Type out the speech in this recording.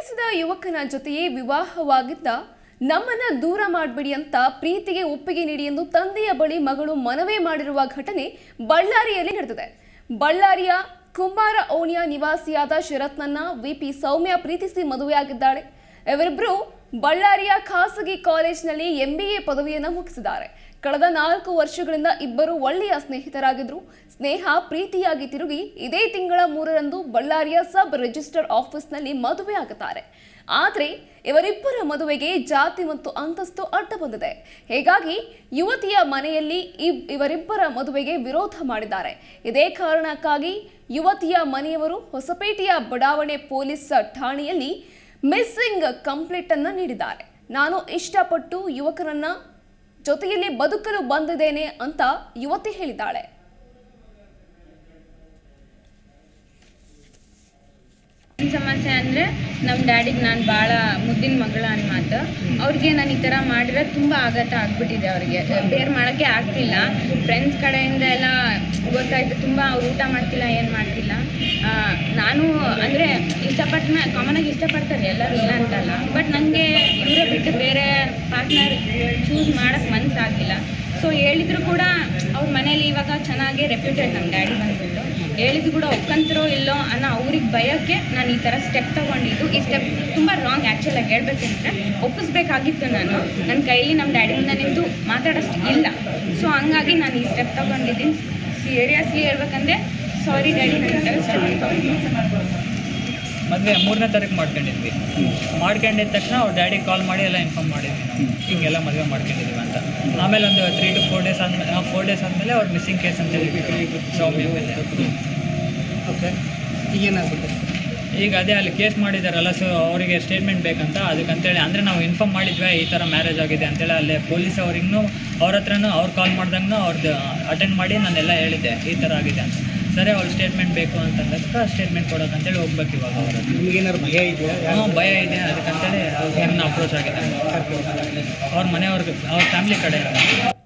ಪ್ರೀತಿಸಿದ ಯುವಕನ ಜೊತೆಯೇ ವಿವಾಹವಾಗಿದ್ದ ನಮ್ಮನ್ನ ದೂರ ಮಾಡಬೇಡಿ ಅಂತ ಪ್ರೀತಿಗೆ ಒಪ್ಪಿಗೆ ನೀಡಿ ಎಂದು ತಂದೆಯ ಬಳಿ ಮಗಳು ಮನವಿ ಮಾಡಿರುವ ಘಟನೆ ಬಳ್ಳಾರಿಯಲ್ಲಿ ನಡೆದಿದೆ ಬಳ್ಳಾರಿಯ ಕುಂಬಾರ ಓಣಿಯ ನಿವಾಸಿಯಾದ ಶರತ್ನನ್ನ ವಿಪಿ ಸೌಮ್ಯ ಪ್ರೀತಿಸಿ ಮದುವೆಯಾಗಿದ್ದಾಳೆ ಇವರಿಬ್ಬರು ಬಳ್ಳಾರಿಯ ಖಾಸಗಿ ಕಾಲೇಜಿನಲ್ಲಿ ಎಂಬಿಎ ಪದವಿಯನ್ನು ಮುಗಿಸಿದ್ದಾರೆ ಕಳೆದ ನಾಲ್ಕು ವರ್ಷಗಳಿಂದ ಇಬ್ಬರು ಒಳ್ಳೆಯ ಸ್ನೇಹಿತರಾಗಿದ್ರು ಸ್ನೇಹ ಪ್ರೀತಿಯಾಗಿ ತಿರುಗಿ ಇದೇ ತಿಂಗಳ ಮೂರರಂದು ಬಳ್ಳಾರಿಯ ಸಬ್ ರಿಜಿಸ್ಟರ್ ಆಫೀಸ್ನಲ್ಲಿ ಮದುವೆಯಾಗುತ್ತಾರೆ ಆದರೆ ಇವರಿಬ್ಬರ ಮದುವೆಗೆ ಜಾತಿ ಮತ್ತು ಅಂತಸ್ತು ಅಡ್ಡ ಬಂದಿದೆ ಹೀಗಾಗಿ ಯುವತಿಯ ಮನೆಯಲ್ಲಿ ಇಬ್- ಇವರಿಬ್ಬರ ಮದುವೆಗೆ ವಿರೋಧ ಮಾಡಿದ್ದಾರೆ ಇದೇ ಕಾರಣಕ್ಕಾಗಿ ಯುವತಿಯ ಮನೆಯವರು ಹೊಸಪೇಟೆಯ ಬಡಾವಣೆ ಪೊಲೀಸ್ ಠಾಣೆಯಲ್ಲಿ ಮಿಸ್ಸಿಂಗ್ ಕಂಪ್ಲೇಂಟ್ ಅನ್ನ ನೀಡಿದ್ದಾರೆ ನಾನು ಇಷ್ಟಪಟ್ಟು ಯುವಕರನ್ನ ಜೊತೆಯಲ್ಲಿ ಬದುಕಲು ಬಂದಿದ್ದೇನೆ ಅಂತ ಯುವತಿ ಹೇಳಿದ್ದಾಳೆ ಏನ್ ಸಮಸ್ಯೆ ಅಂದರೆ ನಮ್ಮ ಡ್ಯಾಡಿಗೆ ನಾನು ಭಾಳ ಮುದ್ದಿನ ಮಗಳ ಅನ್ನೋ ಮಾತು ಅವ್ರಿಗೆ ನಾನು ಈ ಥರ ಮಾಡಿರೋದು ತುಂಬ ಆಘಾತ ಆಗ್ಬಿಟ್ಟಿದೆ ಅವ್ರಿಗೆ ಬೇರ್ ಮಾಡೋಕ್ಕೆ ಆಗ್ತಿಲ್ಲ ಫ್ರೆಂಡ್ಸ್ ಕಡೆಯಿಂದ ಎಲ್ಲ ಗೊತ್ತಾಯ್ತು ತುಂಬ ಅವ್ರು ಊಟ ಮಾಡ್ತಿಲ್ಲ ಏನು ಮಾಡ್ತಿಲ್ಲ ಆ, ನಾನು ಅಂದರೆ ಇಷ್ಟಪಟ್ಟ ಕಾಮನಾಗಿ ಇಷ್ಟಪಡ್ತಾರೆ ಎಲ್ಲರೂ ಇಲ್ಲ ಅಂತಲ್ಲ ಬಟ್ ನನಗೆ ಇವರೇ ಬಿಟ್ಟು ಬೇರೆ ಪಾರ್ಟ್ನರ್ ಚೂಸ್ ಮಾಡೋಕ್ಕೆ ಮನಸ್ಸಾಗಿಲ್ಲ ಸೊ ಹೇಳಿದ್ರು ಕೂಡ ಅವ್ರ ಮನೇಲಿ ಇವಾಗ ಚೆನ್ನಾಗಿ ರೆಪ್ಯೂಟೆಡ್ ನಮ್ಮ ಡ್ಯಾಡಿ ಬಂದ್ಬಿಟ್ಟು ಹೇಳಿದ್ರು ಕೂಡ ಒಕ್ಕಂತರೋ ಇಲ್ಲೋ ಅನ್ನೋ ಅವ್ರಿಗೆ ಭಯಕ್ಕೆ ನಾನು ಈ ಥರ ಸ್ಟೆಪ್ ತೊಗೊಂಡಿದ್ದು ಈ ಸ್ಟೆಪ್ ತುಂಬ ರಾಂಗ್ ಆ್ಯಕ್ಚುಲಾಗಿ ಹೇಳ್ಬೇಕಂದ್ರೆ ಒಪ್ಪಿಸ್ಬೇಕಾಗಿತ್ತು ನಾನು ನನ್ನ ಕೈಲಿ ನಮ್ಮ ಡ್ಯಾಡಿ ಮುಂದೆ ನಿಂತು ಮಾತಾಡೋಷ್ಟು ಇಲ್ಲ ಸೊ ಹಂಗಾಗಿ ನಾನು ಈ ಸ್ಟೆಪ್ ತೊಗೊಂಡಿದ್ದೀನಿ ಸೀರಿಯಸ್ಲಿ ಹೇಳ್ಬೇಕಂದ್ರೆ ಸಾರಿ ಡ್ಯಾಡಿ ನಾನು ಈ ಥರ ಸ್ಟೆಪ್ ತೊಗೊಂಡಿದ್ದೀನಿ ಮದುವೆ ಮೂರನೇ ತಾರೀಕು ಮಾಡ್ಕೊಂಡಿದ್ವಿ ಮಾಡ್ಕೊಂಡಿದ್ದ ತಕ್ಷಣ ಅವ್ರ ಡ್ಯಾಡಿ ಕಾಲ್ ಮಾಡಿ ಎಲ್ಲ ಇನ್ಫಾರ್ಮ್ ಮಾಡಿದ್ವಿ ನಾವು ಹಿಂಗೆಲ್ಲ ಮದುವೆ ಮಾಡ್ಕೊಂಡಿದ್ದೀವಿ ಅಂತ ಆಮೇಲೆ ಒಂದು ತ್ರೀ ಟು ಫೋರ್ ಡೇಸ್ ಆದಮೇಲೆ ಫೋರ್ ಡೇಸ್ ಆದಮೇಲೆ ಅವ್ರ ಮಿಸ್ಸಿಂಗ್ ಕೇಸ್ ಅಂತ ಹೇಳಿ ಸೌಮ್ಯ ಮೇಲೆ ಓಕೆ ಈಗೇನಾಗುತ್ತೆ ಈಗ ಅದೇ ಅಲ್ಲಿ ಕೇಸ್ ಮಾಡಿದಾರಲ್ಲ ಸೊ ಅವರಿಗೆ ಸ್ಟೇಟ್ಮೆಂಟ್ ಬೇಕಂತ ಅದಕ್ಕಂತೇಳಿ ಅಂದರೆ ನಾವು ಇನ್ಫಾರ್ಮ್ ಮಾಡಿದ್ವಿ ಈ ಥರ ಮ್ಯಾರೇಜ್ ಆಗಿದೆ ಅಂತೇಳಿ ಅಲ್ಲೇ ಪೊಲೀಸ್ ಅವ್ರಿಗೂ ಅವ್ರ ಹತ್ರನೂ ಅವ್ರು ಕಾಲ್ ಮಾಡ್ದಂಗೂ ಅವ್ರದ್ದು ಅಟೆಂಡ್ ಮಾಡಿ ನಾನೆಲ್ಲ ಹೇಳಿದ್ದೆ ಈ ಥರ ಆಗಿದೆ ಅಂತ ಸರಿ ಅವ್ರ ಸ್ಟೇಟ್ಮೆಂಟ್ ಬೇಕು ಅಂತಂದಕ್ಕೆ ಸ್ಟೇಟ್ಮೆಂಟ್ ಕೊಡೋಕ್ಕಂತೇಳಿ ಹೋಗ್ಬೇಕು ಇವಾಗ ಅವ್ರ ಹತ್ರ ನಿಮಗೇನಾದ್ರು ಭಯ ಇದೆಯಾ ಹ್ಞೂ ಭಯ ಇದೆ ಅದಕ್ಕಂತೇಳಿ ಅವ್ರನ್ನ ಅಪ್ರೋಚ್ ಆಗಿದೆ ಅವ್ರ ಮನೆಯವ್ರಿಗೆ ಅವ್ರ ಫ್ಯಾಮಿಲಿ ಕಡೆ